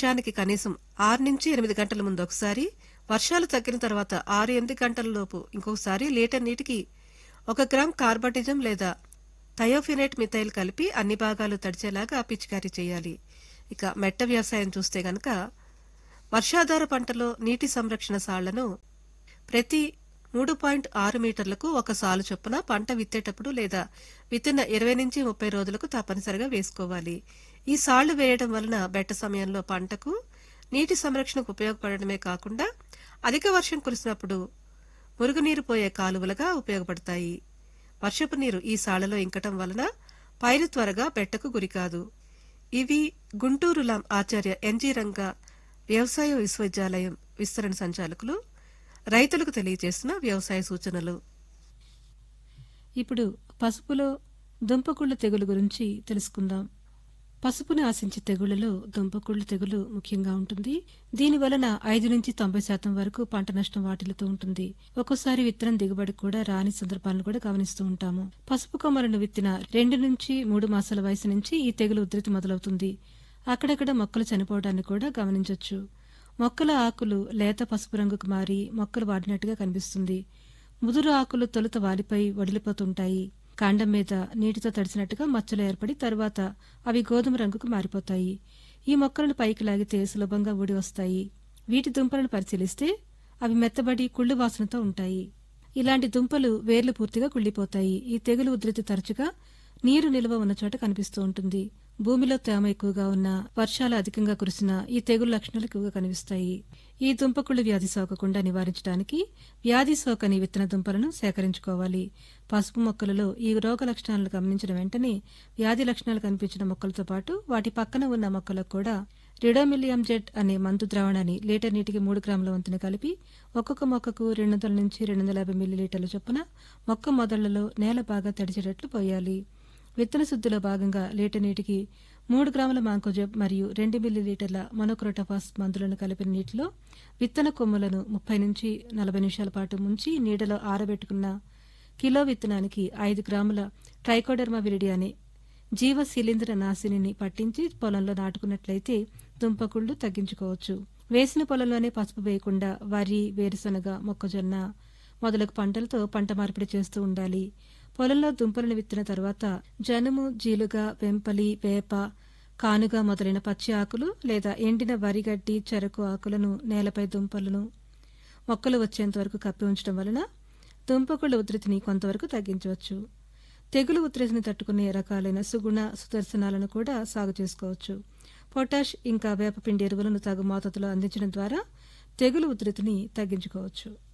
వర్షానికి కనీసం ఆరు నుంచి ఎనిమిది గంటల ముందు ఒకసారి వర్షాలు తగ్గిన తర్వాత ఆరు ఎనిమిది గంటల లోపు ఇంకొకసారి లీటర్ నీటికి ఒక గ్రామ్ కార్బటిజం లేదా థయోఫినేట్ మిథైల్ కలిపి అన్ని భాగాలు తడిచేలాగా పిచికారీ చేయాలి ఇక మెట్ట వ్యవసాయం చూస్తే గనక వర్షాధార పంటలో నీటి సంరక్షణ సాళ్లను ప్రతి మూడు పాయింట్ ఆరు మీటర్లకు ఒక సాలు చొప్పున పంట విత్తేటప్పుడు లేదా విత్తిన ఇరవై నుంచి ముప్పై రోజులకు తప్పనిసరిగా వేసుకోవాలి ఈ సాళ్లు వేయడం వలన బెట్ట సమయంలో పంటకు నీటి సంరక్షణకు ఉపయోగపడడమే కాకుండా అధిక వర్షం కురిసినప్పుడు మురుగునీరు పోయే కాలువలుగా ఉపయోగపడతాయి వర్షపు నీరు ఈ సాళ్లలో ఇంకటం వలన పైరు త్వరగా బెట్టకు గురికాదు ఇవి గుంటూరులాం ఆచార్య ఎన్జీ రంగ వ్యవసాయ విశ్వవిద్యాలయం విస్తరణ సంచాలకులు రైతులకు తెలియజేసిన వ్యవసాయ సూచనలు ఇప్పుడు పసుపులో దుంపకుళ్ళు తెగులు గురించి తెలుసుకుందాం పసుపుని ఆశించే తెగుళ్లలో దుంపకుళ్ళు తెగులు ముఖ్యంగా ఉంటుంది దీని వలన ఐదు నుంచి తొంభై శాతం వరకు పంట నష్టం వాటిల్లుతూ ఉంటుంది ఒక్కోసారి విత్తనం దిగుబడి కూడా రాని సందర్భాలను కూడా గమనిస్తూ ఉంటాము పసుపు కొమ్మలను విత్తిన రెండు నుంచి మూడు మాసాల వయసు నుంచి ఈ తెగులు ఉధృతి మొదలవుతుంది అక్కడక్కడ మొక్కలు చనిపోవడాన్ని కూడా గమనించవచ్చు మొక్కల ఆకులు లేత పసుపు రంగుకు మారి మొక్కలు వాడినట్టుగా కనిపిస్తుంది ముదురు ఆకులు తొలుత వాలిపై వడిలిపోతుంటాయి కాండం మీద నీటితో తడిసినట్టుగా మచ్చలు ఏర్పడి తరువాత అవి గోధుమ రంగుకు మారిపోతాయి ఈ మొక్కలను పైకి లాగితే సులభంగా ఊడి వస్తాయి వీటి దుంపలను పరిశీలిస్తే అవి మెత్తబడి కుళ్ళు వాసనతో ఉంటాయి ఇలాంటి దుంపలు వేర్లు పూర్తిగా కుళ్ళిపోతాయి ఈ తెగులు ఉధృతి తరచుగా నీరు నిల్వ ఉన్న చోట కనిపిస్తూ ఉంటుంది భూమిలో తేమ ఎక్కువగా ఉన్న వర్షాలు అధికంగా కురిసిన ఈ తెగులు లక్షణాలు ఎక్కువగా కనిపిస్తాయి ఈ దుంపకుళ్ళు వ్యాధి సోకకుండా నివారించడానికి వ్యాధి సోకని విత్తన దుంపలను సేకరించుకోవాలి పసుపు మొక్కలలో ఈ రోగ లక్షణాలను గమనించిన వెంటనే వ్యాధి లక్షణాలు కనిపించిన మొక్కలతో పాటు వాటి పక్కన ఉన్న మొక్కలకు కూడా రిడోమిలియం జెట్ అనే మందు ద్రావణాన్ని లీటర్ నీటికి మూడు గ్రాముల వంతున కలిపి ఒక్కొక్క మొక్కకు రెండు వందల నుంచి రెండు వందల యాభై మిల్లీలీటర్ల చొప్పున మొక్క మొదళ్లలో నేల బాగా తడిచేటట్లు పోయాలి విత్తన శుద్ధిలో భాగంగా లీటర్ నీటికి మూడు గ్రాముల మాంకోజెబ్ మరియు రెండు మిల్లీలీటర్ల మొనోక్రోటోఫాస్ మందులను కలిపిన నీటిలో విత్తన కొమ్ములను ముప్పై నుంచి నలభై నిమిషాల పాటు ముంచి నీడలో ఆరబెట్టుకున్న కిలో విత్తనానికి ఐదు గ్రాముల ట్రైకోడర్మా విరిడి అనే జీవ శిలీంద్ర నాశినిని పట్టించి పొలంలో నాటుకున్నట్లయితే దుంపకుళ్ళు తగ్గించుకోవచ్చు వేసిన పొలంలోనే పసుపు వేయకుండా వరి వేరుశనగ మొక్కజొన్న మొదలగు పంటలతో పంట మార్పిడి చేస్తూ ఉండాలి పొలంలో దుంపలను విత్తిన తర్వాత జనుము జీలుగ వెంపలి వేప కానుగ మొదలైన పచ్చి ఆకులు లేదా ఎండిన వరిగడ్డి చెరకు ఆకులను నేలపై దుంపలను మొక్కలు వచ్చేంత వరకు కప్పి ఉంచడం వలన దుంపకుళ్ళ ఉధృతిని కొంతవరకు తగ్గించవచ్చు తెగులు ఉధృతిని తట్టుకునే రకాలైన సుగుణ సుదర్శనాలను కూడా సాగు చేసుకోవచ్చు పొటాష్ ఇంకా వేపపిండి ఎరువులను తగు మోతాదులో అందించడం ద్వారా తెగులు ఉధృతిని తగ్గించుకోవచ్చు